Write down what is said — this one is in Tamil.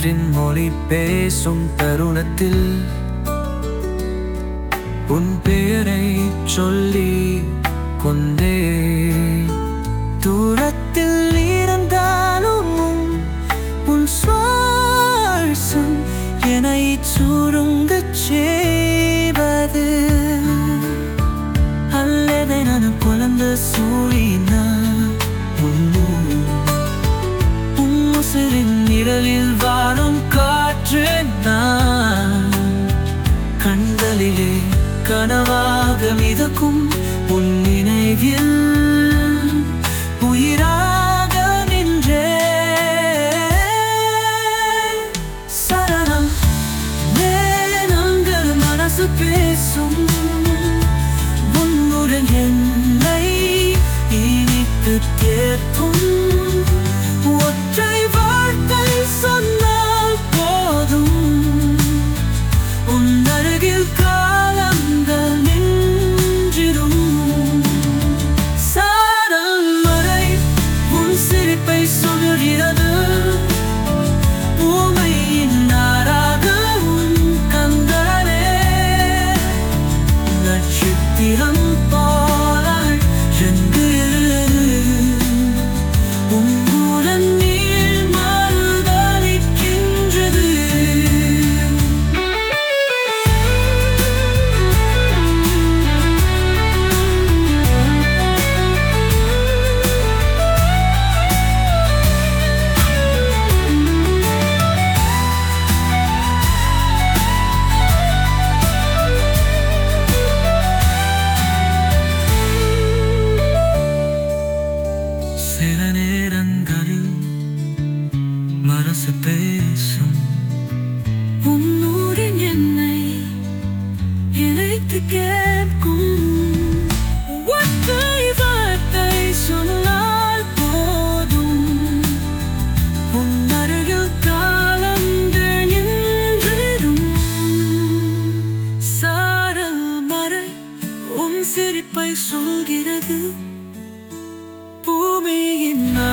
காற்றின் மொழி பேசும் தருணத்தில் உன் பெயரை சொல்லி கொண்டே தூரத்தில் இருந்தாலும் உன் சுவாசம் என்னை சுருங்கச் செய்வது அல்லது நான் குழந்த சூழினா உன்முசிறின் நிழலில் வாழும் காற்று நான் கண்களிலே கனவாக மிதக்கும் உன் நினைவில் உயிராக நின்றே சரணம் வேணங்கள் மனசு பேசும் உன்னுடன் என்னை இனித்து கேட்கும் ஒற்றை வார்த்தை சொன்னால் போதும் உன் அருகில் காலங்கள் நின்றிடும் சாரல் மறை உன் சிரிப்பை சொல்கிறது பூமையின் நாராக உன் கண்களே நட்சத்திரம் போல சென்று உங்களுடன் நீர் மறுதளிக்கின்றது சில நேரங்களில் மனசு பேசும் உன்னோடு என்னை இணைத்து கேட்கும் ஒற்றை வார்த்தை சொன்னால் போதும் உன் அருகில் காலங்கள் நின்றிடும் சாரல் மறை உன் சிரிப்பை சொல்கிறது பூமியின்